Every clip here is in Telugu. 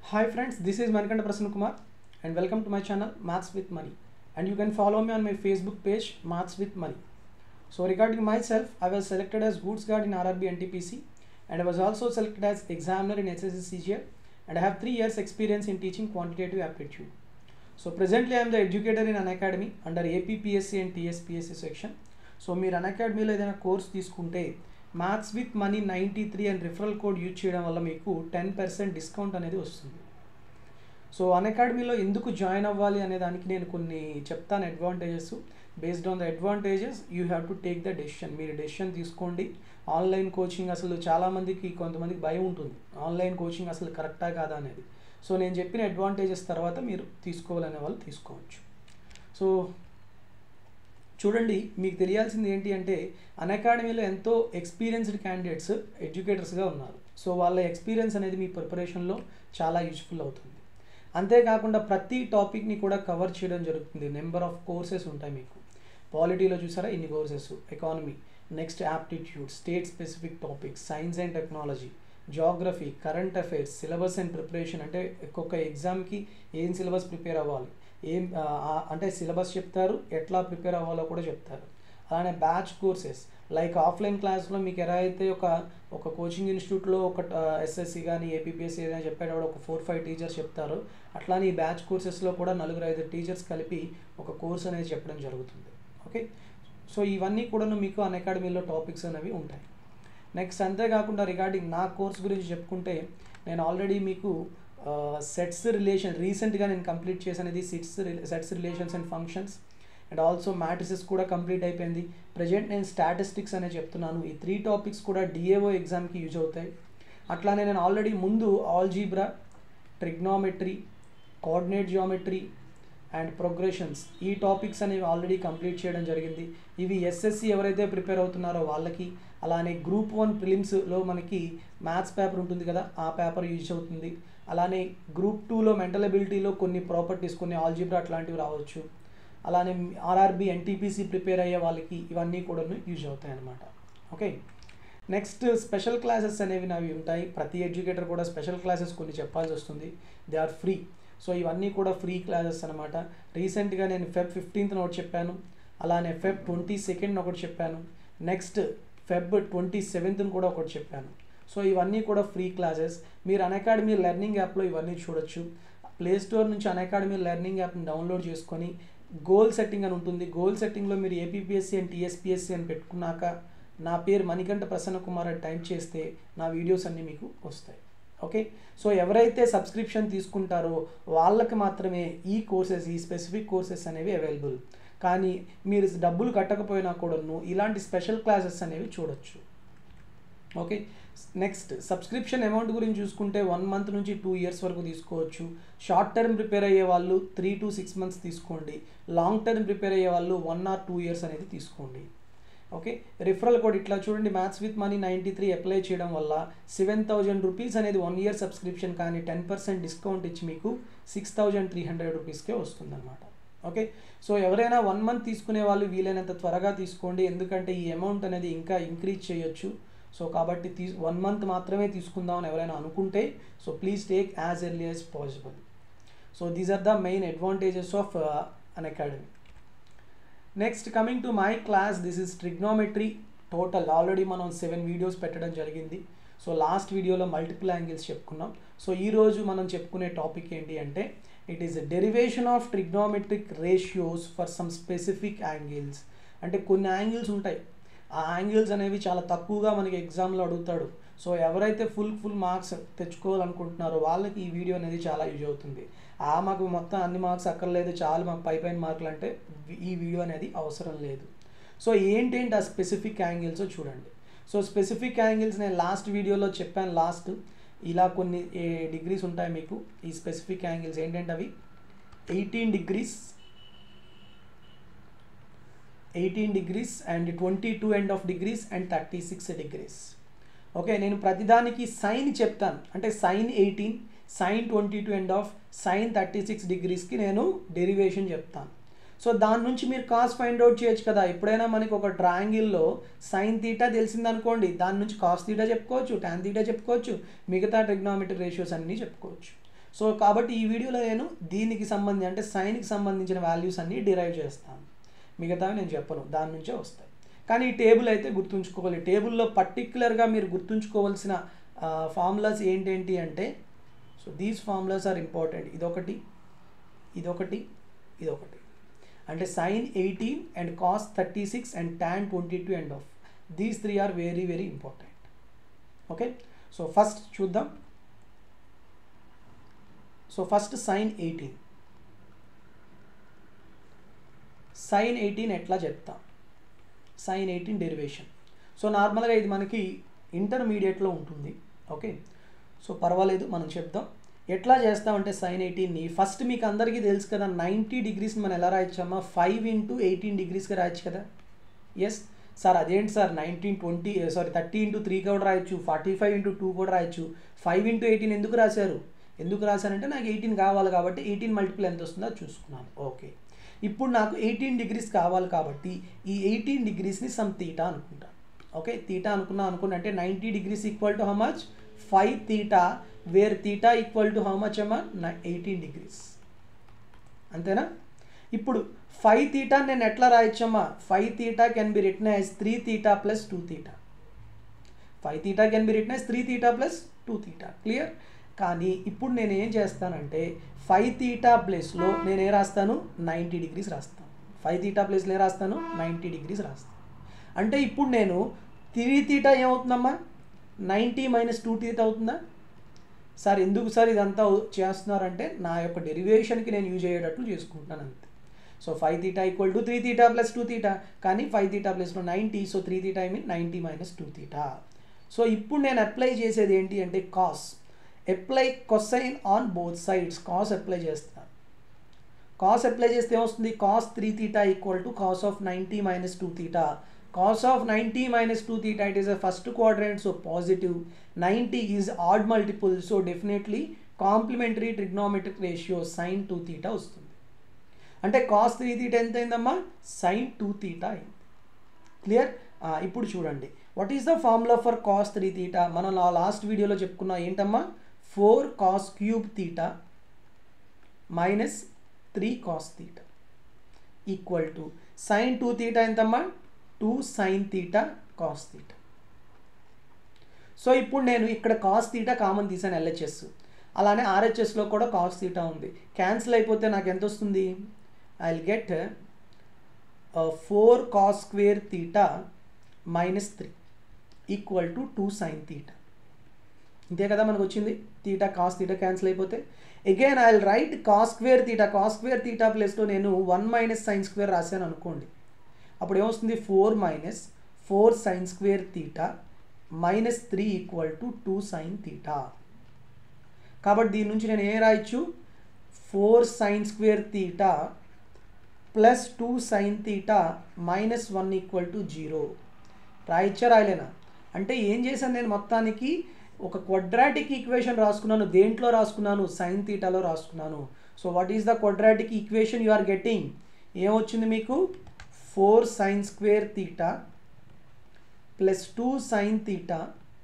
Hi friends, this is Manikanda Prasanna Kumar and welcome to my channel Maths with Money. And you can follow me on my Facebook page Maths with Money. So regarding myself, I was selected as Goods Guard in RRB NTPC and I was also selected as examiner in SSC CGL and I have 3 years experience in teaching quantitative aptitude. So presently I am the educator in an academy under APPSC and TSPSC section. So మీరు అన్ అకాడమీలో ఏదైనా కోర్స్ తీసుకుంటే maths with money ninety three and referral code use చేయడం వల్ల మీకు టెన్ పర్సెంట్ డిస్కౌంట్ అనేది వస్తుంది సో అన్ అకాడమీలో ఎందుకు జాయిన్ అవ్వాలి అనే దానికి నేను కొన్ని చెప్తాను advantages based on the advantages you have to take the decision మీరు డెసిషన్ తీసుకోండి ఆన్లైన్ కోచింగ్ అసలు చాలామందికి కొంతమందికి భయం ఉంటుంది ఆన్లైన్ కోచింగ్ అసలు కరెక్టా కాదా అనేది సో నేను చెప్పిన అడ్వాంటేజెస్ తర్వాత మీరు తీసుకోవాలనే వాళ్ళు తీసుకోవచ్చు సో చూడండి మీకు తెలియాల్సింది ఏంటి అంటే అన్ అకాడమీలో ఎంతో ఎక్స్పీరియన్స్డ్ క్యాండిడేట్స్ ఎడ్యుకేటర్స్గా ఉన్నారు సో వాళ్ళ ఎక్స్పీరియన్స్ అనేది మీ ప్రిపరేషన్లో చాలా యూజ్ఫుల్ అవుతుంది అంతేకాకుండా ప్రతి టాపిక్ని కూడా కవర్ చేయడం జరుగుతుంది నెంబర్ ఆఫ్ కోర్సెస్ ఉంటాయి మీకు పాలిటీలో చూసారా ఇన్ని courses economy next aptitude state specific topics science and technology geography current affairs syllabus and preparation అంటే ఒక్కొక్క ఎగ్జామ్కి ఏం సిలబస్ ప్రిపేర్ అవ్వాలి ఏం అంటే సిలబస్ చెప్తారు ఎట్లా ప్రిపేర్ అవ్వాలో కూడా చెప్తారు అలానే బ్యాచ్ కోర్సెస్ లైక్ ఆఫ్లైన్ క్లాస్లో మీకు ఎలా అయితే ఒక ఒక కోచింగ్ ఇన్స్టిట్యూట్లో ఒక ఎస్ఎస్సి కానీ ఏపీపీఎస్సీ ఏదైనా చెప్పేటప్పుడు ఒక ఫోర్ ఫైవ్ టీచర్స్ చెప్తారు అట్లానే ఈ బ్యాచ్ కోర్సెస్లో కూడా నలుగురు ఐదు టీచర్స్ కలిపి ఒక కోర్స్ అనేది చెప్పడం జరుగుతుంది ఓకే సో ఇవన్నీ కూడాను మీకు అన్ అకాడమీలో టాపిక్స్ అనేవి ఉంటాయి నెక్స్ట్ అంతేకాకుండా రిగార్డింగ్ నా కోర్స్ గురించి చెప్పుకుంటే నేను ఆల్రెడీ మీకు సెట్స్ రిలేషన్ రీసెంట్గా నేను కంప్లీట్ చేసినది సిట్స్ sets relations and functions and also matrices కూడా కంప్లీట్ అయిపోయింది ప్రజెంట్ నేను స్టాటిస్టిక్స్ అనే చెప్తున్నాను ఈ త్రీ టాపిక్స్ కూడా డిఏఓ ఎగ్జామ్కి యూజ్ అవుతాయి అట్లానే నేను ఆల్రెడీ ముందు algebra trigonometry coordinate geometry and progressions ఈ టాపిక్స్ అనేవి ఆల్రెడీ కంప్లీట్ చేయడం జరిగింది ఇవి ఎస్ఎస్సి ఎవరైతే ప్రిపేర్ అవుతున్నారో వాళ్ళకి అలానే గ్రూప్ వన్ ప్రిలిమ్స్లో మనకి మ్యాథ్స్ పేపర్ ఉంటుంది కదా ఆ పేపర్ యూజ్ అవుతుంది అలానే గ్రూప్ టూలో మెంటల్ అబిలిటీలో కొన్ని ప్రాపర్టీస్ కొన్ని ఆల్జిబ్రా అట్లాంటివి రావచ్చు అలానే ఆర్ఆర్బి ఎన్టీపీసీ ప్రిపేర్ అయ్యే వాళ్ళకి ఇవన్నీ కూడా యూజ్ అవుతాయి అన్నమాట ఓకే నెక్స్ట్ స్పెషల్ క్లాసెస్ అనేవి నావి ఉంటాయి ప్రతి ఎడ్యుకేటర్ కూడా స్పెషల్ క్లాసెస్ కొన్ని చెప్పాల్సి వస్తుంది దే ఆర్ ఫ్రీ సో ఇవన్నీ కూడా ఫ్రీ క్లాసెస్ అనమాట రీసెంట్గా నేను ఫెబ్ ఫిఫ్టీన్త్న ఒకటి చెప్పాను అలానే ఫెబ్ ట్వంటీ సెకండ్ ఒకటి చెప్పాను నెక్స్ట్ ఫెబ్ ట్వంటీ సెవెంత్ని కూడా ఒకటి చెప్పాను సో ఇవన్నీ కూడా ఫ్రీ క్లాసెస్ మీరు అన్ అకాడమీ లెర్నింగ్ యాప్లో ఇవన్నీ చూడొచ్చు ప్లే స్టోర్ నుంచి అన్ అకాడమీ లెర్నింగ్ యాప్ని డౌన్లోడ్ చేసుకొని గోల్ సెట్టింగ్ అని ఉంటుంది గోల్ సెట్టింగ్లో మీరు ఏపీపీఎస్సీ అండ్ టీఎస్పీఎస్సీ అని పెట్టుకున్నాక నా పేరు మణికంఠ ప్రసన్న కుమార్ అని టైప్ చేస్తే నా వీడియోస్ అన్నీ మీకు వస్తాయి ఓకే సో ఎవరైతే సబ్స్క్రిప్షన్ తీసుకుంటారో వాళ్ళకి మాత్రమే ఈ కోర్సెస్ ఈ స్పెసిఫిక్ కోర్సెస్ అనేవి అవైలబుల్ కానీ మీరు డబ్బులు కట్టకపోయినా కూడాను ఇలాంటి స్పెషల్ క్లాసెస్ అనేవి చూడొచ్చు ఓకే నెక్స్ట్ సబ్స్క్రిప్షన్ అమౌంట్ గురించి చూసుకుంటే వన్ మంత్ నుంచి టూ ఇయర్స్ వరకు తీసుకోవచ్చు షార్ట్ టర్మ్ ప్రిపేర్ అయ్యే వాళ్ళు త్రీ టు సిక్స్ మంత్స్ తీసుకోండి లాంగ్ టర్మ్ ప్రిపేర్ అయ్యే వాళ్ళు వన్ ఆర్ టూ ఇయర్స్ అనేది తీసుకోండి ఓకే రిఫరల్ కోడ్ ఇట్లా చూడండి maths with money ninety three apply చేయడం వల్ల సెవెన్ థౌజండ్ రూపీస్ అనేది వన్ ఇయర్ సబ్స్క్రిప్షన్ కానీ టెన్ పర్సెంట్ డిస్కౌంట్ ఇచ్చి మీకు సిక్స్ థౌజండ్ త్రీ హండ్రెడ్ రూపీస్కే వస్తుందన్నమాట ఓకే సో ఎవరైనా వన్ మంత్ తీసుకునే వాళ్ళు వీలైనంత త్వరగా తీసుకోండి ఎందుకంటే ఈ అమౌంట్ అనేది ఇంకా ఇంక్రీజ్ చేయొచ్చు సో కాబట్టి తీ వన్ మంత్ మాత్రమే తీసుకుందామని ఎవరైనా అనుకుంటే so please take as early as possible so these are the main advantages of Unacademy next coming to my class this is trigonometry total already మనం సెవెన్ వీడియోస్ పెట్టడం జరిగింది సో లాస్ట్ వీడియోలో మల్టిపుల్ యాంగిల్స్ చెప్పుకున్నాం సో ఈరోజు మనం చెప్పుకునే టాపిక్ ఏంటి అంటే it is derivation of trigonometric ratios for some specific angles అంటే కొన్ని యాంగిల్స్ ఉంటాయి ఆ యాంగిల్స్ అనేవి చాలా తక్కువగా మనకి ఎగ్జామ్లో అడుగుతాడు సో ఎవరైతే ఫుల్ ఫుల్ మార్క్స్ తెచ్చుకోవాలనుకుంటున్నారో వాళ్ళకి ఈ వీడియో అనేది చాలా యూజ్ అవుతుంది ఆ మాకు మొత్తం అన్ని మార్క్స్ అక్కర్లేదు చాలు మాకు పై పైన మార్కులు అంటే ఈ వీడియో అనేది అవసరం లేదు సో ఏంటేంటి ఆ స్పెసిఫిక్ యాంగిల్స్ చూడండి సో స్పెసిఫిక్ యాంగిల్స్ నేను లాస్ట్ వీడియోలో చెప్పాను లాస్ట్ ఇలా కొన్ని డిగ్రీస్ ఉంటాయి మీకు ఈ స్పెసిఫిక్ యాంగిల్స్ ఏంటంటే అవి eighteen degrees eighteen degrees and twenty two and half degrees and thirty six degrees okay నేను ప్రతిదానికి సైన్ చెప్తాను అంటే sine eighteen sine twenty two and half sine thirty six డిగ్రీస్కి నేను డెరివేషన్ చెప్తాను సో దాని నుంచి మీరు కాస్ ఫైండ్ అవుట్ చేయొచ్చు కదా ఎప్పుడైనా మనకి ఒక ట్రయాంగిల్లో సైన్ తీటా తెలిసిందనుకోండి దాని నుంచి కాస్ తీటా చెప్పుకోవచ్చు ట్యాన్ తీటా చెప్పుకోవచ్చు మిగతా ట్రిగ్నామెట్రీ రేషియోస్ అన్నీ చెప్పుకోవచ్చు సో కాబట్టి ఈ వీడియోలో నేను దీనికి సంబంధించి అంటే సైన్కి సంబంధించిన వాల్యూస్ అన్నీ డిరైవ్ చేస్తాను మిగతావి నేను చెప్పను దాని నుంచే వస్తాయి కానీ ఈ టేబుల్ అయితే గుర్తుంచుకోవాలి టేబుల్లో పర్టికులర్గా మీరు గుర్తుంచుకోవాల్సిన ఫార్ములాస్ ఏంటేంటి అంటే so these formulas are important ఇదొకటి ఇదొకటి ఇదొకటి అంటే sine eighteen and cos thirty six and tan twenty two and half these three are very very important okay so first చూద్దాం so first sine eighteen sine eighteen ఎట్లా చెప్తాం సైన్ ఎయిటీన్ డెరివేషన్ సో నార్మల్గా ఇది మనకి ఇంటర్మీడియట్లో ఉంటుంది ఓకే సో పర్వాలేదు మనం చెప్దాం ఎట్లా చేస్తామంటే సైన్ ఎయిటీన్ని ఫస్ట్ మీకు అందరికీ తెలుసు కదా నైంటీ డిగ్రీస్ని మనం ఎలా రాయొచ్చమ్మా ఫైవ్ ఇంటూ ఎయిటీన్ డిగ్రీస్గా రాయొచ్చు కదా ఎస్ సార్ అదేంటి sir nineteen twenty sorry thirty into three కూడా రాయొచ్చు ఫార్టీ ఫైవ్ ఇంటూ టూ కూడా రాయొచ్చు ఫైవ్ ఇంటూ ఎయిటీన్ ఎందుకు రాశారు ఎందుకు రాశారంటే నాకు ఎయిటీన్ కావాలి కాబట్టి ఎయిటీన్ మల్టిపుల్ ఎంత వస్తుందో అది చూసుకున్నాను ఓకే ఇప్పుడు నాకు ఎయిటీన్ డిగ్రీస్ కావాలి కాబట్టి ఈ ఎయిటీన్ డిగ్రీస్ని సమ్ తీటా అనుకుంటాను ఓకే తీటా అనుకున్నా అనుకున్నా అంటే ninety degrees equal to how much five theta where theta equal to how much అమ్మా ఎయిటీన్ డిగ్రీస్ అంతేనా ఇప్పుడు ఫైవ్ తీటా నేను ఎట్లా రాయొచ్చమ్మా five theta can be written as three theta plus two theta five theta can be written as three theta plus two theta clear కానీ ఇప్పుడు నేను ఏం చేస్తానంటే ఫైవ్ తీటా ప్లేస్లో నేను ఏ రాస్తాను నైంటీ డిగ్రీస్ రాస్తాను ఫైవ్ తీటా ప్లేస్లో ఏ రాస్తాను నైంటీ డిగ్రీస్ రాస్తాను అంటే ఇప్పుడు నేను త్రీ తీటా ఏమవుతుందమ్మా నైంటీ మైనస్ టూ తీటా అవుతుందా సార్ ఎందుకు సార్ ఇదంతా చేస్తున్నారంటే నా యొక్క డెరివేషన్కి నేను యూజ్ అయ్యేటట్లు చేసుకుంటున్నాను అంతే so five theta equal to three theta plus two theta కానీ ఫైవ్ తీటా ప్లస్లో ninety so three theta I mean ninety minus two theta so ఇప్పుడు నేను అప్లై చేసేది ఏంటి అంటే cos apply cosine on both sides cos apply చేస్తాను కాస్ అప్లై చేస్తే ఏమొస్తుంది cos three theta equal to cos of ninety minus two theta cos of ninety minus two theta it is a first quadrant so positive ninety is odd multiple so definitely complementary trigonometric ratio sine two theta వస్తుంది అంటే కాస్ త్రీ తీటా ఎంత అయిందమ్మా సైన్ టూ తీటా అయింది క్లియర్ ఇప్పుడు చూడండి what is the formula for cos three theta మనం లాస్ట్ వీడియోలో చెప్పుకున్నాం ఏంటమ్మా four cos cube theta minus three cos theta equal to sine two theta ఎంతమ్మా two sine theta cos theta so ఇప్పుడు నేను ఇక్కడ కాస్ తీటా కామన్ తీసాను ఎల్హెచ్ఎస్ అలానే ఆర్హెచ్ఎస్లో కూడా కాస్ తీటా ఉంది క్యాన్సిల్ అయిపోతే నాకు ఎంత వస్తుంది I will get four cos square theta minus three equal to two sine theta ఇంతే కదా మనకు వచ్చింది తీటా కాస్ తీటా క్యాన్సిల్ అయిపోతే again I will write cos square theta cos square theta ప్లేస్లో నేను వన్ మైనస్ సైన్ స్క్వేర్ రాశాను అనుకోండి అప్పుడు ఏమొస్తుంది four minus four sine square theta minus three equal to two sine theta కాబట్టి దీని నుంచి నేను ఏం రాయొచ్చు four sine square theta plus two sine theta minus one equal to zero రాయొచ్చా రాయలేనా అంటే ఏం చేశాను నేను మొత్తానికి ఒక క్వడ్రాటిక్ ఈక్వేషన్ రాసుకున్నాను దేంట్లో రాసుకున్నాను సైన్ తీటాలో రాసుకున్నాను so what is the quadratic equation you are getting ఏమొచ్చింది మీకు four sine square theta plus two sine theta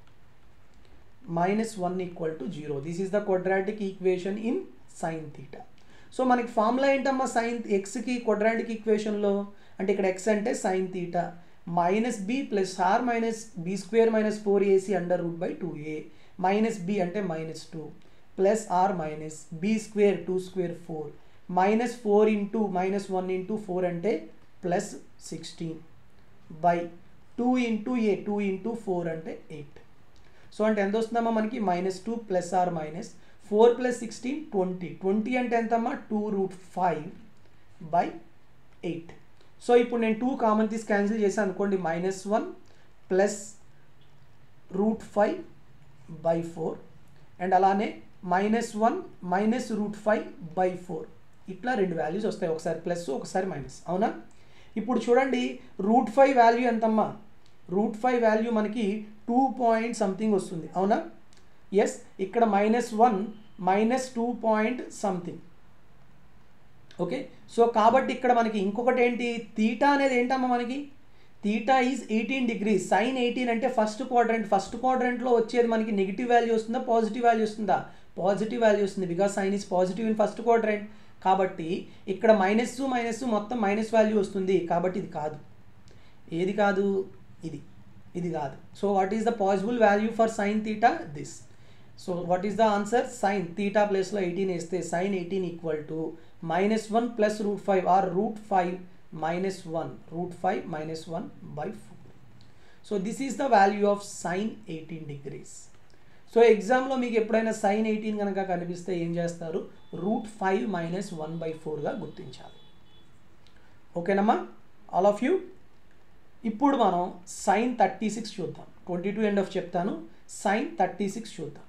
minus one equal to zero this is the quadratic equation in sine theta so మనకి ఫార్ములా ఏంటమ్మా సైన్ ఎక్స్కి క్వడ్రాటిక్ ఈక్వేషన్లో అంటే ఇక్కడ ఎక్స్ అంటే sine theta minus B plus or minus B square minus four AC under root by two A minus B అంటే minus two plus or minus B square two square four minus four into minus one into four అంటే plus sixteen by two into A two into four అంటే ఎయిట్ సో అంటే ఎంత వస్తుందమ్మా మనకి minus two plus or minus four plus sixteen twenty twenty అంటే ఎంతమ్మా two root five by eight so ఇప్పుడు నేను టూ కామన్ తీసి క్యాన్సిల్ చేశాను అనుకోండి minus one plus root five by four and అలానే minus one minus root five by four ఇట్లా రెండు వాల్యూస్ వస్తాయి ఒకసారి ప్లస్ ఒకసారి మైనస్ అవునా ఇప్పుడు చూడండి రూట్ ఫైవ్ వాల్యూ ఎంతమ్మా రూట్ ఫైవ్ వాల్యూ మనకి టూ పాయింట్ సంథింగ్ వస్తుంది అవునా ఎస్ ఇక్కడ minus one minus two point something okay so కాబట్టి ఇక్కడ మనకి ఇంకొకటి ఏంటి తీటా అనేది ఏంటమ్మా మనకి theta is eighteen degree sine eighteen అంటే ఫస్ట్ క్వాడ్రెంట్ ఫస్ట్ క్వాడ్రెంట్లో వచ్చేది మనకి నెగిటివ్ వాల్యూ వస్తుందా పాజిటివ్ వాల్యూ వస్తుందా పాజిటివ్ వాల్యూ వస్తుంది because sine is positive in first quadrant కాబట్టి ఇక్కడ మైనస్ మైనస్ మొత్తం మైనస్ వాల్యూ వస్తుంది కాబట్టి ఇది కాదు ఏది కాదు ఇది ఇది కాదు so what is the possible value for sine theta this so what is the answer sine theta ప్లేస్లో ఎయిటీన్ వేస్తే sine eighteen equal to minus one plus root five or root five minus one root five minus one by four so this is the value of sine eighteen degrees so ఎగ్జామ్లో మీకు ఎప్పుడైనా సైన్ ఎయిటీన్ కనుక కనిపిస్తే ఏం చేస్తారు route five minus one by ఫోర్గా గుర్తించాలి ఓకేనమ్మా ఆల్ ఆఫ్ యూ ఇప్పుడు మనం సైన్ థర్టీ సిక్స్ చూద్దాం ట్వంటీ టూ ఎండ్ ఆఫ్ చెప్తాను సైన్ థర్టీ సిక్స్ చూద్దాం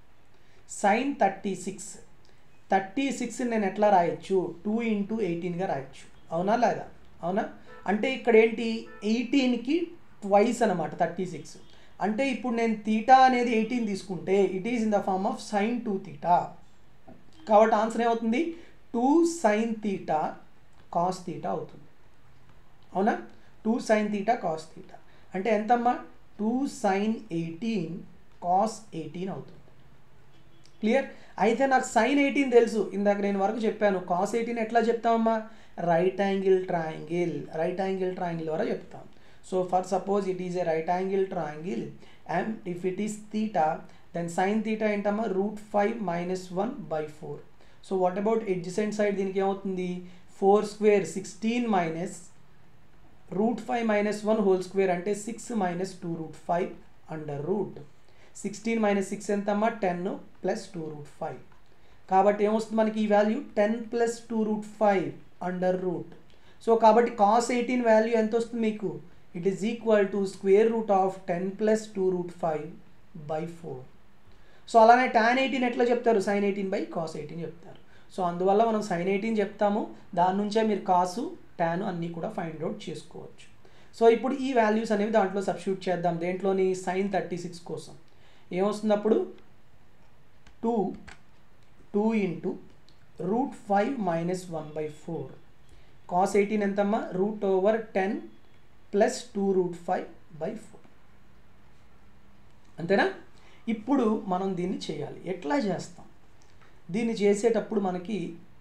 sine thirty six thirty six నేను ఎట్లా రాయొచ్చు టూ ఇంటూ ఎయిటీన్గా రాయొచ్చు అవునా లేదా అవునా అంటే ఇక్కడ ఏంటి ఎయిటీన్కి ట్వైస్ అనమాట థర్టీ సిక్స్ అంటే ఇప్పుడు నేను తీటా అనేది ఎయిటీన్ తీసుకుంటే it is in the form of sine two theta కాబట్టి ఆన్సర్ ఏమవుతుంది two sine theta cos theta అవుతుంది అవునా two sine theta cos theta అంటే ఎంతమ్మా two sine eighteen cos eighteen అవుతుంది క్లియర్ అయితే నాకు సైన్ ఎయిటీన్ తెలుసు ఇందాక నేను వరకు చెప్పాను కాస్ ఎయిటీన్ ఎట్లా చెప్తామమ్మా right angle triangle right angle triangle ద్వారా చెప్తాం so for suppose it is a right angle triangle and if it is theta then sine theta ఏంటమ్మా root five minus one by four so what about adjacent side దీనికి ఏమవుతుంది four square sixteen minus root five minus one whole square అంటే six minus two root five under root sixteen minus six ఎంతమ్మా ten plus two root five కాబట్టి ఏమొస్తుంది మనకి ఈ value ten plus two root five under root so కాబట్టి కాస్ ఎయిటీన్ వాల్యూ ఎంత వస్తుంది మీకు it is equal to square root of ten plus two root five by four so అలానే టాన్ ఎయిటీన్ ఎట్లా చెప్తారు sine eighteen by cos eighteen చెప్తారు సో అందువల్ల మనం సైన్ ఎయిటీన్ చెప్తాము దాని నుంచే మీరు కాసు టాన్ అన్నీ కూడా ఫైండ్ అవుట్ చేసుకోవచ్చు సో ఇప్పుడు ఈ వాల్యూస్ అనేవి దాంట్లో సబ్స్టిట్యూట్ చేద్దాం దేంట్లోని సైన్ థర్టీ సిక్స్ కోసం ఏమొస్తుంది అప్పుడు two two into root five minus one by four cos eighteen ఎంతమ్మా root over ten plus two root five by four అంతేనా ఇప్పుడు మనం దీన్ని చేయాలి ఎట్లా చేస్తాం దీన్ని చేసేటప్పుడు మనకి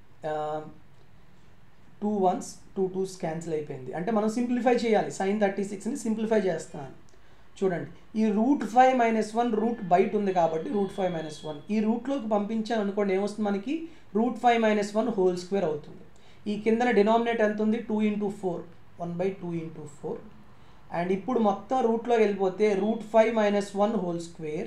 two ones two twos cancel అయిపోయింది అంటే మనం సింప్లిఫై చేయాలి సైన్ థర్టీ సిక్స్ని సింప్లిఫై చేస్తాను చూడండి ఈ root five minus one root బయట ఉంది కాబట్టి రూట్ ఫైవ్ మైనస్ వన్ ఈ రూట్లోకి పంపించాను అనుకోండి ఏమొస్తుంది మనకి root five minus one whole square అవుతుంది ఈ కిందన డినామినేట్ ఎంత ఉంది two into four one by two into four and ఇప్పుడు మొత్తం రూట్లో వెళ్ళిపోతే root five minus one whole square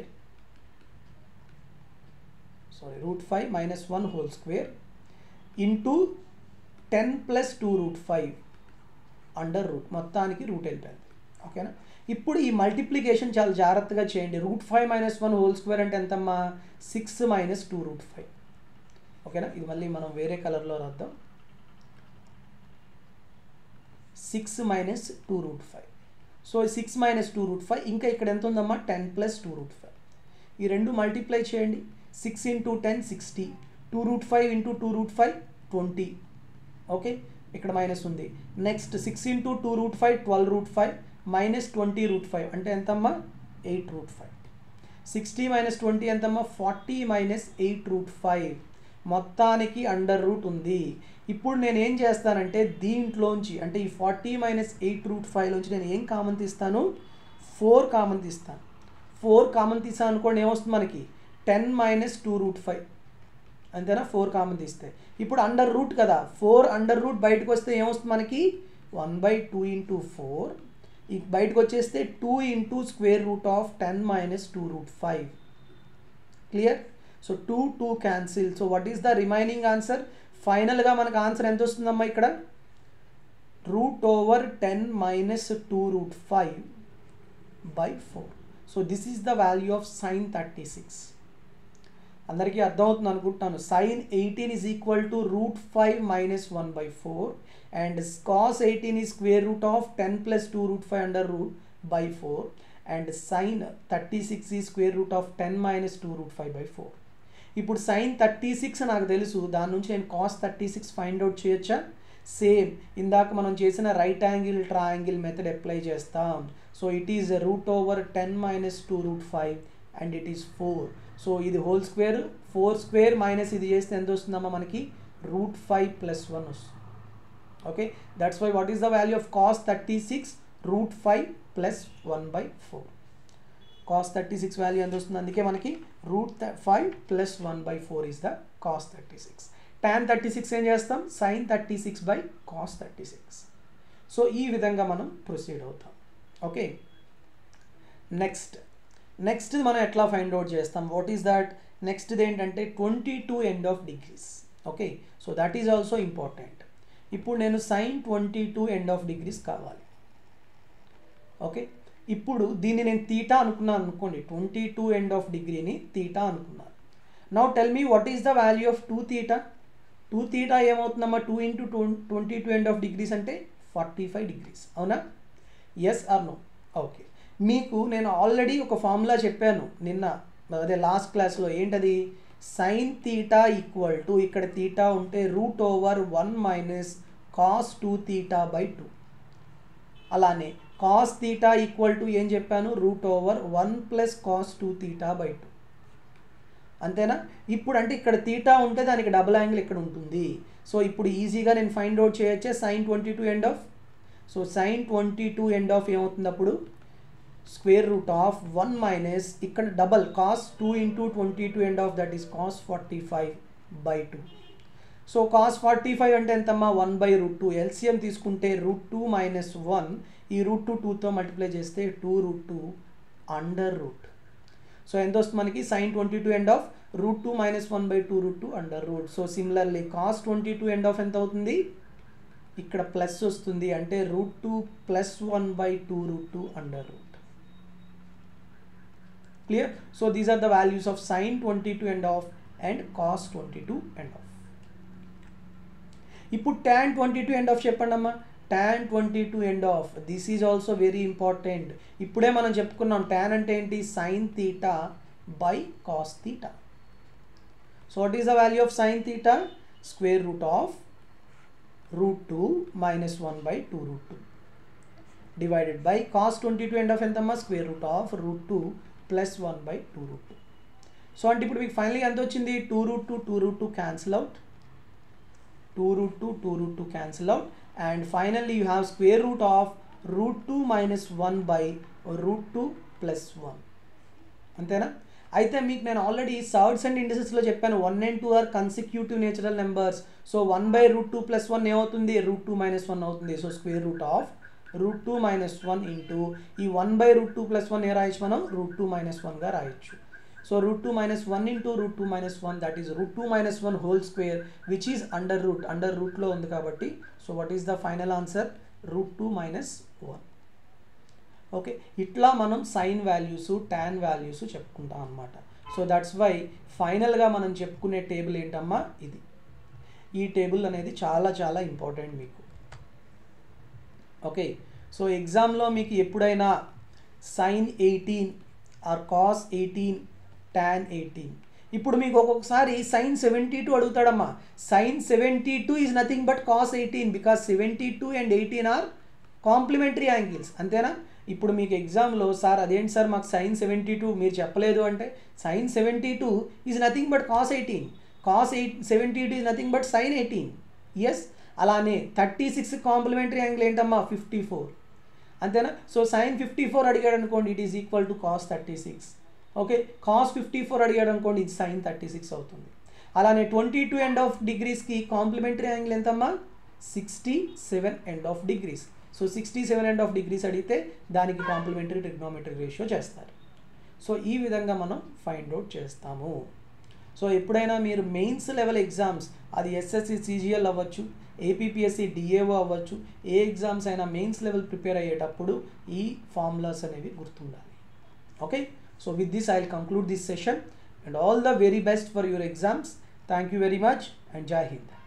sorry root five minus one whole square into ten plus two root five under root మొత్తానికి రూట్ వెళ్ళిపోయింది ఓకేనా ఇప్పుడు ఈ మల్టిప్లికేషన్ చాలా జాగ్రత్తగా చేయండి root five minus one whole square అంటే ఎంతమ్మా six minus two root five ఓకేనా ఇది మళ్ళీ మనం వేరే కలర్లో రాద్దాం six minus two root five so six minus two root five ఇంకా ఇక్కడ ఎంత ఉందమ్మా ten plus two root five ఈ రెండు మల్టిప్లై చేయండి six into ten sixty two root five into two root five twenty okay ఇక్కడ మైనస్ ఉంది next six into two root five twelve root five minus twenty root five అంటే ఎంతమ్మా eight root five sixty minus twenty ఎంతమ్మా forty minus eight root five మొత్తానికి అండర్ రూట్ ఉంది ఇప్పుడు నేను ఏం చేస్తానంటే దీంట్లోంచి అంటే ఈ ఫార్టీ మైనస్ ఎయిట్ రూట్ ఫైవ్లోంచి నేను ఏం కామన్ తీస్తాను ఫోర్ కామన్ తీస్తాను ఫోర్ కామన్ తీసాను అనుకోండి ఏమొస్తుంది మనకి ten minus two root five అంతేనా ఫోర్ కామన్ తీస్తే ఇప్పుడు అండర్ రూట్ కదా ఫోర్ అండర్ రూట్ బయటకు వస్తే ఏమొస్తుంది మనకి one by two into four ఈ బయటకు వచ్చేస్తే two into square root of ten minus two root five clear so two two cancel so what is the remaining answer ఫైనల్గా మనకు ఆన్సర్ ఎంత వస్తుందమ్మా ఇక్కడ root over ten minus two root five by four so this is the value of sine thirty six అందరికీ అర్థమవుతుంది అనుకుంటున్నాను sine eighteen is equal to root five minus one by four and cos eighteen ఈ square root of ten plus two root five under root by four and sign thirty six ఈ square root of ten minus two root five by four ఇప్పుడు సైన్ థర్టీ సిక్స్ నాకు తెలుసు దాని నుంచి నేను cos thirty six find out చేయొచ్చా సేమ్ ఇందాక మనం చేసిన right angle triangle method apply చేస్తాం so it is root over ten minus two root five and it is four so ఇది whole square four square minus ఇది చేస్తే ఎంత వస్తుందమ్మా మనకి రూట్ ఫైవ్ ప్లస్ వన్ వస్తుంది okay that's why what is the value of cos thirty six root five plus one by four cos thirty six value ఎంత వస్తుంది అందుకే మనకి root five plus one by four is the cos thirty six tan thirty six ఏం చేస్తాం sine thirty six by cos thirty six so ఈ విధంగా మనం ప్రొసీడ్ అవుతాం ఓకే నెక్స్ట్ నెక్స్ట్ మనం ఎట్లా ఫైండ్ అవుట్ చేస్తాం వాట్ ఈస్ దట్ నెక్స్ట్ది ఏంటంటే twenty two and half degrees okay so that is also important ఇప్పుడు నేను sine twenty two and half degrees కావాలి ఓకే ఇప్పుడు దీన్ని నేను తీటా అనుకున్నాను అనుకోండి ట్వంటీ టూ ఎండ్ ఆఫ్ డిగ్రీని తీటా అనుకున్నాను now tell me what is the value of two theta two theta ఏమవుతుందమ్మా two into two twenty two and half degrees అంటే ఫార్టీ ఫైవ్ డిగ్రీస్ అవునా ఎస్ ఆర్ నో ఓకే మీకు నేను ఆల్రెడీ ఒక ఫార్ములా చెప్పాను నిన్న అదే లాస్ట్ క్లాస్లో ఏంటది సైన్ తీటా ఈక్వల్ టు ఇక్కడ తీటా ఉంటే root over one minus cos two theta by two అలానే కాస్ తీటా ఈక్వల్ టు ఏం చెప్పాను root over one plus cos two theta by two అంతేనా ఇప్పుడు అంటే ఇక్కడ తీటా ఉంటే దానికి డబుల్ యాంగిల్ ఇక్కడ ఉంటుంది సో ఇప్పుడు ఈజీగా నేను ఫైండ్ అవుట్ చేయొచ్చే sine twenty two and half so sine twenty two and half ఏమవుతుంది అప్పుడు square root of one minus ఇక్కడ double cos two into twenty two and half that is cos forty five by two so cos forty five అంటే ఎంతమ్మా one by root two LCM తీసుకుంటే రూట్ టూ మైనస్ వన్ ఈ రూట్ టూ టూతో మల్టిప్లై చేస్తే two root two under root so ఎంత వస్తుంది మనకి sine twenty two and half root two minus one by two root two under root so similarly cos twenty two and half ఎంత అవుతుంది ఇక్కడ ప్లస్ వస్తుంది అంటే root two plus one by two root two under root clear so these are the values of sine twenty two and half and cos twenty two and half ఇప్పుడు tan twenty two and half చెప్పండి అమ్మా tan twenty two and of this is also very important ఇప్పుడే మనం చెప్పుకున్నాం ట్యాన్ అంటే ఏంటి sine theta by cos theta so what is the value of sine theta square root of root two minus one by two root two divided by cos twenty two and half ఎంతమ్మా square root of root two plus one by two root two so అంటే ఇప్పుడు మీకు ఫైనల్గా ఎంత వచ్చింది two root two two root two cancel out two root two two root two cancel out and finally you have square root of root two minus one by root two plus one అంతేనా అయితే మీకు నేను ఆల్రెడీ సర్డ్స్ అండ్ ఇండిసెస్లో చెప్పాను one and two are consecutive natural numbers so one by root two plus one ఏమవుతుంది రూట్ టూ మైనస్ వన్ అవుతుంది so square root of root two minus one into ఈ one by root two plus one ఏ రాయొచ్చు మనం రూట్ టూ మైనస్ వన్గా రాయొచ్చు so root two minus one into root two minus one that is root two minus one whole square which is under root under రూట్లో ఉంది కాబట్టి so what is the final answer root two minus one okay ఇట్లా మనం సైన్ వాల్యూస్ ట్యాన్ వాల్యూస్ చెప్పుకుంటాం అనమాట సో దట్స్ వై ఫైనల్గా మనం చెప్పుకునే టేబుల్ ఏంటమ్మా ఇది ఈ టేబుల్ అనేది చాలా చాలా ఇంపార్టెంట్ మీకు ఓకే సో ఎగ్జామ్లో మీకు ఎప్పుడైనా sine eighteen or cos eighteen tan eighteen ఇప్పుడు మీకు ఒక్కొక్కసారి సైన్ సెవెంటీ టూ అడుగుతాడమ్మా sine seventy two is nothing but cos eighteen because seventy two and eighteen are complementary angles అంతేనా ఇప్పుడు మీకు ఎగ్జామ్లో సార్ అదేంటి సార్ మాకు సైన్ సెవెంటీ టూ మీరు చెప్పలేదు అంటే sine seventy two is nothing but cos eighteen cos eight seventy two is nothing but sine eighteen yes అలానే థర్టీ సిక్స్ కాంప్లిమెంటరీ యాంగిల్ ఏంటమ్మా ఫిఫ్టీ ఫోర్ అంతేనా సో సైన్ ఫిఫ్టీ ఫోర్ అడిగాడు అనుకోండి it is equal to cos thirty six okay cos fifty four అడిగాడు అనుకోండి ఇది సైన్ థర్టీ సిక్స్ అవుతుంది అలానే ట్వంటీ టూ ఎండ్ ఆఫ్ డిగ్రీస్కి కాంప్లిమెంటరీ యాంగిల్ ఎంతమ్మా sixty seven and half degrees so sixty seven and half degrees అడిగితే దానికి కాంప్లిమెంటరీ ట్రిగ్నోమెట్రీ రేషియో చేస్తారు సో ఈ విధంగా మనం ఫైండ్ అవుట్ చేస్తాము సో ఎప్పుడైనా మీరు మెయిన్స్ లెవెల్ ఎగ్జామ్స్ అది ఎస్ఎస్సి సిజిఎల్ అవ్వచ్చు ఏపీపీఎస్సి డిఏఓ అవ్వచ్చు ఏ ఎగ్జామ్స్ అయినా మెయిన్స్ లెవెల్ ప్రిపేర్ అయ్యేటప్పుడు ఈ ఫార్ములాస్ అనేవి గుర్తుండాలి okay so with this I will conclude this session and all the very best for your exams thank you very much and జై హింద్